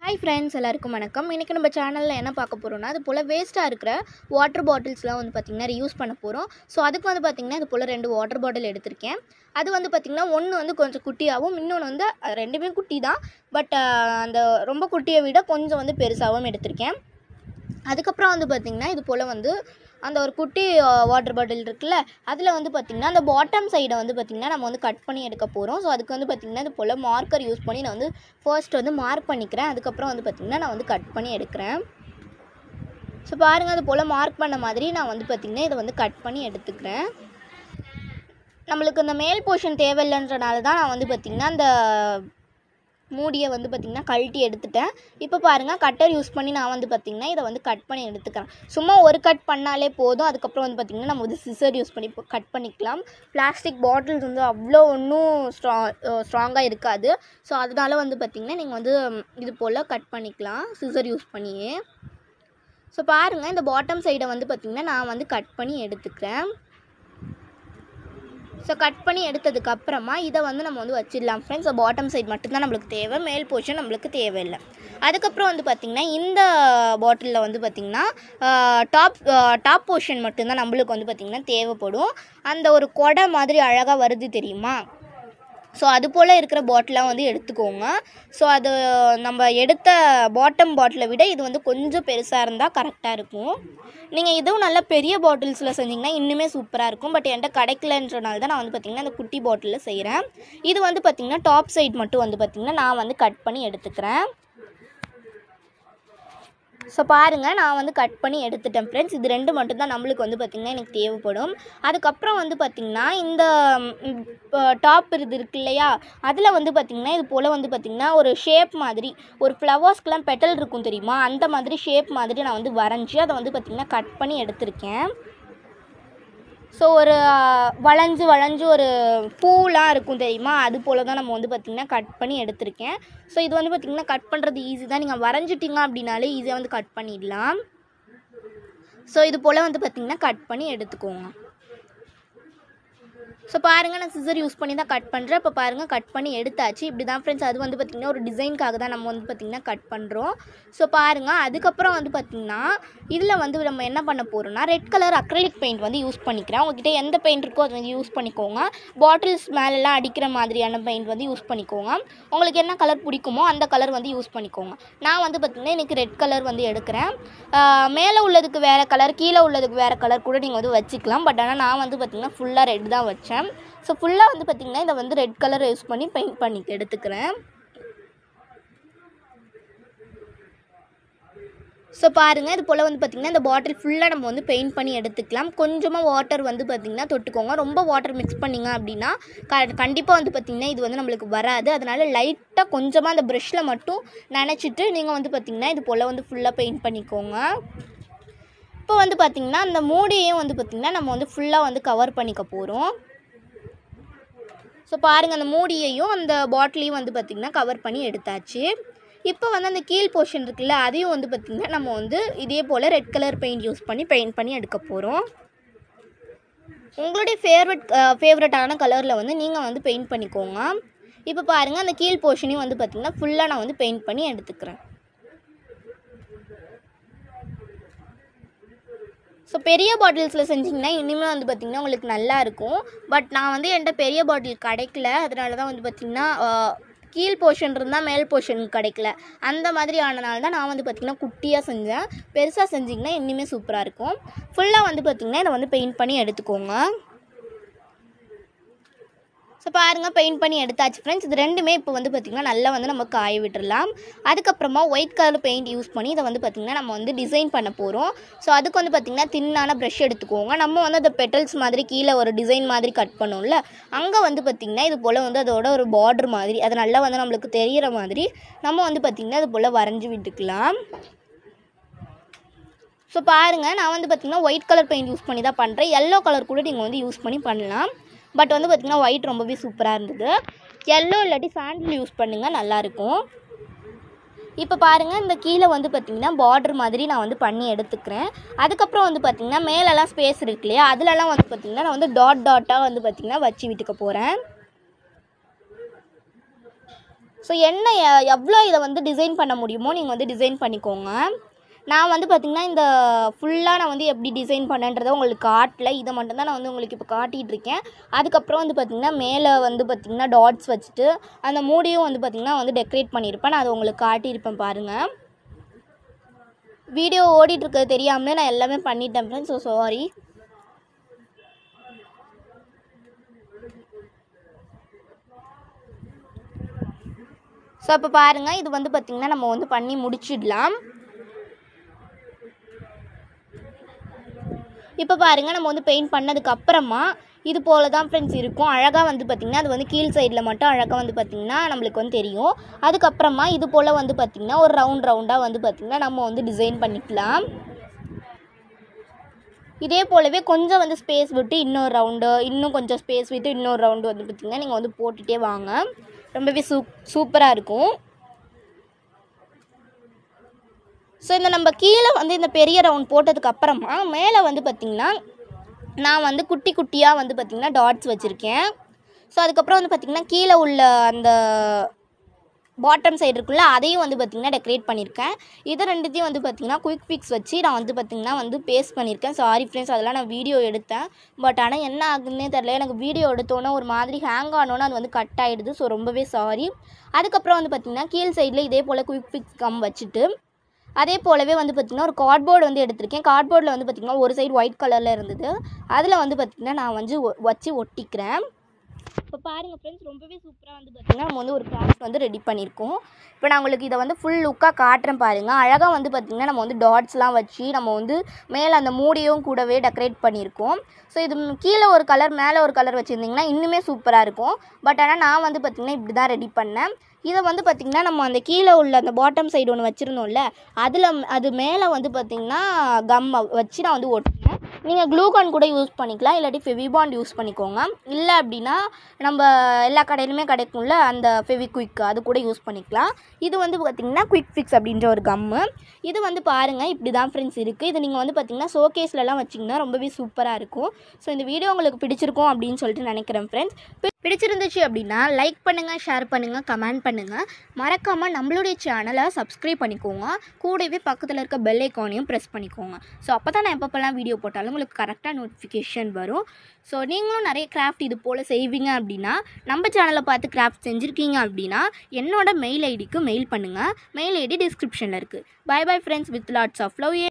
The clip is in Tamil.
ஹாய் ஃப்ரெண்ட்ஸ் எல்லாருக்கும் வணக்கம் இன்றைக்கி நம்ம சேனலில் என்ன பார்க்க போகிறோம்னா அது போல் வேஸ்ட்டாக இருக்கிற வாட்டர் பாட்டில்ஸ்லாம் வந்து பார்த்திங்கன்னா யூஸ் பண்ண போகிறோம் ஸோ அதுக்கு வந்து பார்த்திங்கன்னா இது போல் ரெண்டு வாட்டர் பாட்டில் எடுத்திருக்கேன் அது வந்து பார்த்திங்கன்னா ஒன்று வந்து கொஞ்சம் குட்டியாகவும் இன்னொன்று வந்து அது ரெண்டுமே குட்டி தான் பட் அந்த ரொம்ப குட்டியை விட கொஞ்சம் வந்து பெருசாகவும் எடுத்திருக்கேன் அதுக்கப்புறம் வந்து பார்த்திங்கன்னா இது போல் வந்து அந்த ஒரு குட்டி வாட்டர் பாட்டில் இருக்குல்ல அதில் வந்து பார்த்திங்கன்னா அந்த பாட்டம் சைடை வந்து பார்த்திங்கன்னா நம்ம வந்து கட் பண்ணி எடுக்க போகிறோம் ஸோ அதுக்கு வந்து பார்த்திங்கன்னா இது போல் மார்க்கர் யூஸ் பண்ணி நான் வந்து ஃபர்ஸ்ட் வந்து மார்க் பண்ணிக்கிறேன் அதுக்கப்புறம் வந்து பார்த்திங்கன்னா நான் வந்து கட் பண்ணி எடுக்கிறேன் ஸோ பாருங்கள் அது போல் மார்க் பண்ண மாதிரி நான் வந்து பார்த்திங்கன்னா இதை வந்து கட் பண்ணி எடுத்துக்கிறேன் நம்மளுக்கு இந்த மேல் போர்ஷன் தேவையில்லைன்றனால தான் நான் வந்து பார்த்திங்கன்னா அந்த மூடியை வந்து பார்த்திங்கன்னா கழட்டி எடுத்துட்டேன் இப்போ பாருங்கள் கட்டர் யூஸ் பண்ணி நான் வந்து பார்த்திங்கன்னா இதை வந்து கட் பண்ணி எடுத்துக்கிறேன் சும்மா ஒரு கட் பண்ணாலே போதும் அதுக்கப்புறம் வந்து பார்த்திங்கன்னா நம்ம வந்து சிசர் யூஸ் பண்ணி கட் பண்ணிக்கலாம் பிளாஸ்டிக் பாட்டில்ஸ் வந்து அவ்வளோ ஒன்றும் ஸ்ட்ரா ஸ்ட்ராங்காக இருக்காது ஸோ அதனால வந்து பார்த்திங்கன்னா நீங்கள் வந்து இது போல் கட் பண்ணிக்கலாம் சிசர் யூஸ் பண்ணியே ஸோ பாருங்கள் இந்த பாட்டம் சைடை வந்து பார்த்திங்கன்னா நான் வந்து கட் பண்ணி எடுத்துக்கிறேன் ஸோ கட் பண்ணி எடுத்ததுக்கு அப்புறமா இதை வந்து நம்ம வந்து வச்சிடலாம் ஃப்ரெண்ட்ஸ் ஸோ பாட்டம் சைடு மட்டும்தான் நம்மளுக்கு தேவை மேல் போர்ஷன் நம்மளுக்கு தேவையில்லை அதுக்கப்புறம் வந்து பார்த்திங்கன்னா இந்த பாட்டிலில் வந்து பார்த்திங்கன்னா டாப் டாப் போர்ஷன் மட்டும்தான் நம்மளுக்கு வந்து பார்த்திங்கன்னா தேவைப்படும் அந்த ஒரு கொடை மாதிரி அழகாக வருது தெரியுமா ஸோ அது போல் இருக்கிற பாட்டிலாக வந்து எடுத்துக்கோங்க ஸோ அது நம்ம எடுத்த பாட்டம் பாட்டிலை விட இது வந்து கொஞ்சம் பெருசாக இருந்தால் கரெக்டாக இருக்கும் நீங்கள் இதுவும் நல்ல பெரிய பாட்டில்ஸில் செஞ்சிங்கன்னா இன்னுமே சூப்பராக இருக்கும் பட் என்கிட்ட கிடைக்கலன்றனால தான் நான் வந்து பார்த்திங்கன்னா அந்த குட்டி பாட்டிலில் செய்கிறேன் இது வந்து பார்த்திங்கன்னா டாப் சைட் மட்டும் வந்து பார்த்திங்கன்னா நான் வந்து கட் பண்ணி எடுத்துக்கிறேன் ஸோ பாருங்கள் நான் வந்து கட் பண்ணி எடுத்துட்டேன் ஃப்ரெண்ட்ஸ் இது ரெண்டு மட்டும் தான் நம்மளுக்கு வந்து பார்த்திங்கன்னா எனக்கு தேவைப்படும் அதுக்கப்புறம் வந்து பார்த்திங்கன்னா இந்த டாப் இது இருக்கு இல்லையா அதில் வந்து பார்த்திங்கன்னா இது போல் வந்து பார்த்திங்கன்னா ஒரு ஷேப் மாதிரி ஒரு ஃப்ளவர்ஸ்க்கெலாம் பெட்டல் இருக்கும் தெரியுமா அந்த மாதிரி ஷேப் மாதிரி நான் வந்து வரைஞ்சி அதை வந்து பார்த்திங்கன்னா கட் பண்ணி எடுத்திருக்கேன் ஸோ ஒரு வளைஞ்சு வளைஞ்சு ஒரு பூலாம் இருக்கும் தெரியுமா அது போல் தான் நம்ம வந்து பார்த்திங்கன்னா கட் பண்ணி எடுத்திருக்கேன் ஸோ இது வந்து பார்த்திங்கன்னா கட் பண்ணுறது ஈஸி தான் நீங்கள் வரைஞ்சிட்டிங்க அப்படின்னாலே ஈஸியாக வந்து கட் பண்ணிடலாம் ஸோ இது போல் வந்து பார்த்திங்கன்னா கட் பண்ணி எடுத்துக்கோங்க ஸோ பாருங்கள் நான் சிசர் யூஸ் பண்ணி தான் கட் பண்ணுறேன் இப்போ பாருங்கள் கட் பண்ணி எடுத்தாச்சு இப்படி தான் ஃப்ரெண்ட்ஸ் அது வந்து பார்த்திங்கன்னா ஒரு டிசைனுக்காக தான் நம்ம வந்து பார்த்திங்கன்னா கட் பண்ணுறோம் ஸோ பாருங்கள் அதுக்கப்புறம் வந்து பார்த்திங்கன்னா இதில் வந்து நம்ம என்ன பண்ண போகிறோம்னா ரெட் கலர் அக்ரலிக் பெயிண்ட் வந்து யூஸ் பண்ணிக்கிறேன் உங்ககிட்ட எந்த பெயிண்ட் இருக்கோ அது வந்து யூஸ் பண்ணிக்கோங்க பாட்டில்ஸ் மேலெலாம் அடிக்கிற மாதிரியான பெயிண்ட் வந்து யூஸ் பண்ணிக்கோங்க உங்களுக்கு என்ன கலர் பிடிக்குமோ அந்த கலர் வந்து யூஸ் பண்ணிக்கோங்க நான் வந்து பார்த்திங்கன்னா எனக்கு ரெட் கலர் வந்து எடுக்கிறேன் மேலே உள்ளதுக்கு வேறு கலர் கீழே உள்ளதுக்கு வேறு கலர் கூட நீங்கள் வந்து வச்சுக்கலாம் பட் ஆனால் நான் வந்து பார்த்திங்கன்னா ஃபுல்லாக ரெட் தான் வச்சேன் ஸோ ஃபுல்லாக வந்து பார்த்திங்கன்னா இதை வந்து ரெட் கலர் யூஸ் பண்ணி பெயிண்ட் பண்ணி எடுத்துக்கிறேன் ஸோ பாருங்கள் இது போல் வந்து பார்த்திங்கன்னா இந்த பாட்டில் ஃபுல்லாக நம்ம வந்து பெயிண்ட் பண்ணி எடுத்துக்கலாம் கொஞ்சமாக வாட்டர் வந்து பார்த்திங்கன்னா தொட்டுக்கோங்க ரொம்ப வாட்டர் மிக்ஸ் பண்ணிங்க அப்படின்னா க கண்டிப்பாக வந்து பார்த்திங்கன்னா இது வந்து நம்மளுக்கு வராது அதனால் லைட்டாக கொஞ்சமாக அந்த ப்ரெஷ்ஷில் மட்டும் நினச்சிட்டு நீங்கள் வந்து பார்த்திங்கன்னா இது போல் வந்து ஃபுல்லாக பெயிண்ட் பண்ணிக்கோங்க இப்போ வந்து பார்த்திங்கன்னா அந்த மூடியையும் வந்து பார்த்திங்கன்னா நம்ம வந்து ஃபுல்லாக வந்து கவர் பண்ணிக்க போகிறோம் ஸோ பாருங்கள் அந்த மூடியையும் அந்த பாட்டிலையும் வந்து பார்த்திங்கன்னா கவர் பண்ணி எடுத்தாச்சு இப்போ வந்து அந்த கீழ் போர்ஷன் இருக்குல்ல அதையும் வந்து பார்த்திங்கன்னா நம்ம வந்து இதே போல் ரெட் கலர் பெயிண்ட் யூஸ் பண்ணி பெயிண்ட் பண்ணி எடுக்க போகிறோம் உங்களுடைய ஃபேவரட் ஃபேவரட்டான கலரில் வந்து நீங்கள் வந்து பெயிண்ட் பண்ணிக்கோங்க இப்போ பாருங்கள் அந்த கீழ் போர்ஷனையும் வந்து பார்த்திங்கன்னா ஃபுல்லாக நான் வந்து பெயிண்ட் பண்ணி எடுத்துக்கிறேன் ஸோ பெரிய பாட்டில்ஸில் செஞ்சிங்கன்னா இனிமேல் வந்து பார்த்திங்கன்னா உங்களுக்கு நல்லா இருக்கும் பட் நான் வந்து என்கிட்ட பெரிய பாட்டில் கிடைக்கல அதனால தான் வந்து பார்த்திங்கன்னா கீழ் போர்ஷன் இருந்தால் மேல் போர்ஷன் கிடைக்கல அந்த மாதிரி ஆனனால தான் நான் வந்து பார்த்திங்கன்னா குட்டியாக செஞ்சேன் பெருசாக செஞ்சிங்கன்னா இன்னுமே சூப்பராக இருக்கும் ஃபுல்லாக வந்து பார்த்திங்கன்னா இதை வந்து பெயிண்ட் பண்ணி எடுத்துக்கோங்க ஸோ பாருங்கள் பெயிண்ட் பண்ணி எடுத்தாச்சு ஃப்ரெண்ட்ஸ் இது ரெண்டுமே இப்போ வந்து பார்த்திங்கன்னா நல்லா வந்து நம்ம காய விட்டுடலாம் அதுக்கப்புறமா ஒயிட் கலர் பெயிண்ட் யூஸ் பண்ணி இதை வந்து பார்த்திங்கன்னா நம்ம வந்து டிசைன் பண்ண போகிறோம் ஸோ அதுக்கு வந்து பார்த்திங்கன்னா தின்னான ப்ரஷ் எடுத்துக்கோங்க நம்ம வந்து அந்த பெட்டல்ஸ் மாதிரி கீழே ஒரு டிசைன் மாதிரி கட் பண்ணோம்ல அங்கே வந்து பார்த்திங்கன்னா இது போல் வந்து அதோட ஒரு பார்டர் மாதிரி அது நல்லா வந்து நம்மளுக்கு தெரிகிற மாதிரி நம்ம வந்து பார்த்திங்கன்னா இது போல் வரைஞ்சி விட்டுக்கலாம் ஸோ பாருங்கள் நான் வந்து பார்த்திங்கன்னா ஒயிட் கலர் பெயிண்ட் யூஸ் பண்ணி தான் பண்ணுறேன் எல்லோ கலர் கூட நீங்கள் வந்து யூஸ் பண்ணி பண்ணலாம் பட் வந்து பார்த்திங்கன்னா ஒயிட் ரொம்பவே சூப்பராக இருந்தது எல்லோ இல்லாட்டி சாண்டில் யூஸ் பண்ணுங்கள் நல்லாயிருக்கும் இப்போ பாருங்கள் இந்த கீழே வந்து பார்த்திங்கன்னா பார்டர் மாதிரி நான் வந்து பண்ணி எடுத்துக்கிறேன் அதுக்கப்புறம் வந்து பார்த்திங்கன்னா மேலெல்லாம் ஸ்பேஸ் இருக்கு இல்லையா அதுலலாம் வந்து பார்த்திங்கன்னா நான் வந்து டாட் டாட்டாக வந்து பார்த்திங்கன்னா வச்சு விட்டுக்க போகிறேன் ஸோ என்ன எ- எவ்வளோ இதை வந்து டிசைன் பண்ண முடியுமோ நீங்கள் வந்து டிசைன் பண்ணிக்கோங்க நான் வந்து பார்த்திங்கன்னா இந்த ஃபுல்லாக நான் வந்து எப்படி டிசைன் பண்ணேன்றதை உங்களுக்கு காட்டல இதை மட்டும்தான் நான் வந்து உங்களுக்கு இப்போ காட்டிகிட்டு இருக்கேன் அதுக்கப்புறம் வந்து பார்த்திங்கன்னா மேலே வந்து பார்த்திங்கன்னா டாட்ஸ் வச்சுட்டு அந்த மூடியும் வந்து பார்த்திங்கன்னா வந்து டெக்கரேட் பண்ணியிருப்பேன் நான் அதை உங்களுக்கு காட்டியிருப்பேன் பாருங்கள் வீடியோ ஓடிட்டு இருக்கிறது தெரியாமலே நான் எல்லாமே பண்ணிட்டேன் ஃப்ரெண்ட்ஸ் ஸோ சாரி ஸோ அப்போ பாருங்கள் இது வந்து பார்த்திங்கன்னா நம்ம வந்து பண்ணி முடிச்சிடலாம் இப்போ பாருங்கள் நம்ம வந்து பெயிண்ட் பண்ணதுக்கு அப்புறமா இது போல தான் ஃப்ரெண்ட்ஸ் இருக்கும் அழகாக வந்து பார்த்திங்கன்னா அது வந்து கீழ் சைடில் மட்டும் அழகாக வந்து பார்த்திங்கன்னா நம்மளுக்கு வந்து தெரியும் அதுக்கப்புறமா இது போல் வந்து பார்த்திங்கன்னா ஒரு ரவுண்ட் ரவுண்டாக வந்து பார்த்திங்கன்னா நம்ம வந்து டிசைன் பண்ணிக்கலாம் இதே போலவே கொஞ்சம் வந்து ஸ்பேஸ் விட்டு இன்னொரு ரவுண்டு இன்னும் கொஞ்சம் ஸ்பேஸ் விட்டு இன்னொரு ரவுண்டு வந்து பார்த்திங்கன்னா நீங்கள் வந்து போட்டுகிட்டே வாங்க ரொம்பவே சூப் சூப்பராக இருக்கும் ஸோ இந்த நம்ம கீழே வந்து இந்த பெரிய ரவுண்ட் போட்டதுக்கு அப்புறமா மேலே வந்து பார்த்திங்கன்னா நான் வந்து குட்டி குட்டியாக வந்து பார்த்திங்கன்னா டாட்ஸ் வச்சுருக்கேன் ஸோ அதுக்கப்புறம் வந்து பார்த்திங்கன்னா கீழே உள்ள அந்த பாட்டம் சைடு இருக்குல்ல அதையும் வந்து பார்த்திங்கன்னா டெக்கரேட் பண்ணியிருக்கேன் இது ரெண்டுத்தையும் வந்து பார்த்திங்கன்னா குயிக் பிக்ஸ் வச்சு நான் வந்து பார்த்திங்கன்னா வந்து பேஸ்ட் பண்ணியிருக்கேன் சாரி ஃப்ரெண்ட்ஸ் அதெல்லாம் நான் வீடியோ எடுத்தேன் பட் ஆனால் என்ன ஆகுதுன்னே தெரில எனக்கு வீடியோ எடுத்தோன்னே ஒரு மாதிரி ஹேங் ஆனோன்னு அது வந்து கட் ஆகிடுது ஸோ ரொம்பவே சாரி அதுக்கப்புறம் வந்து பார்த்திங்கன்னா கீழ் சைடில் இதே போல் குயிக் பிக்ஸ் கம் வச்சுட்டு அதே போலவே வந்து பார்த்திங்கன்னா ஒரு கார்ட்போர்டு வந்து எடுத்திருக்கேன் கார்ட்போர்டில் வந்து பார்த்திங்கன்னா ஒரு சைடு ஒயிட் கலரில் இருந்தது அதில் வந்து பார்த்திங்கன்னா நான் வந்து ஒ- வச்சு ஒட்டிக்கிறேன் இப்போ பாருங்கள் ஃப்ரெண்ட்ஸ் ரொம்பவே சூப்பராக வந்து பார்த்திங்கன்னா நம்ம வந்து ஒரு கிராஃப்ட் வந்து ரெடி பண்ணியிருக்கோம் இப்போ நான் உங்களுக்கு இதை வந்து ஃபுல் லுக்காக காட்டுறேன் பாருங்கள் அழகாக வந்து பார்த்திங்கன்னா நம்ம வந்து டாட்ஸ்லாம் வச்சு நம்ம வந்து மேலே அந்த மூடியும் கூடவே டெக்கரேட் பண்ணியிருக்கோம் ஸோ இது ம் கீழே ஒரு கலர் மேலே ஒரு கலர் வச்சுருந்திங்கன்னா இன்னுமே சூப்பராக இருக்கும் பட் ஆனால் நான் வந்து பார்த்திங்கன்னா இப்படி தான் ரெடி பண்ணேன் இதை வந்து பார்த்திங்கன்னா நம்ம அந்த கீழே உள்ள அந்த பாட்டம் சைடு ஒன்று வச்சுருந்தோம்ல அதில் அது மேலே வந்து பார்த்திங்கன்னா கம் வச்சு நான் வந்து ஒட்டினேன் நீங்கள் க்ளூகான் கூட யூஸ் பண்ணிக்கலாம் இல்லாட்டி ஃபெவிபாண்ட் யூஸ் பண்ணிக்கோங்க இல்லை அப்படின்னா நம்ம எல்லா கடையிலுமே கிடைக்கும்ல அந்த ஃபெவிக்விக் அது கூட யூஸ் பண்ணிக்கலாம் இது வந்து பார்த்திங்கன்னா குயிக் ஃபிக்ஸ் அப்படின்ற ஒரு கம்மு இது வந்து பாருங்கள் இப்படி தான் ஃப்ரெண்ட்ஸ் இருக்குது இது நீங்கள் வந்து பார்த்திங்கன்னா ஷோகேஸ்லலாம் வச்சிங்கன்னா ரொம்பவே சூப்பராக இருக்கும் ஸோ இந்த வீடியோ உங்களுக்கு பிடிச்சிருக்கும் அப்படின்னு சொல்லிட்டு நினைக்கிறேன் ஃப்ரெண்ட்ஸ் பிடிச்சிருந்துச்சு அப்படின்னா லைக் பண்ணுங்கள் ஷேர் பண்ணுங்கள் கமெண்ட் பண்ணுங்கள் மறக்காமல் நம்மளுடைய சேனலை சப்ஸ்கிரைப் பண்ணிக்கோங்க கூடவே பக்கத்தில் இருக்க பெல் ஐக்கானையும் ப்ரெஸ் பண்ணிக்கோங்க ஸோ அப்போ தான் நான் எப்பப்பெல்லாம் வீடியோ போட்டாலும் உங்களுக்கு கரெக்டாக நோட்டிஃபிகேஷன் வரும் ஸோ நீங்களும் நிறைய கிராஃப்ட் இது போல் செய்வீங்க அப்படின்னா நம்ம சேனலை பார்த்து கிராஃப்ட் செஞ்சுருக்கீங்க அப்படின்னா என்னோட மெயில் ஐடிக்கு மெயில் பண்ணுங்கள் மெயில் ஐடி டிஸ்கிரிப்ஷனில் இருக்குது bye bye friends with lots of love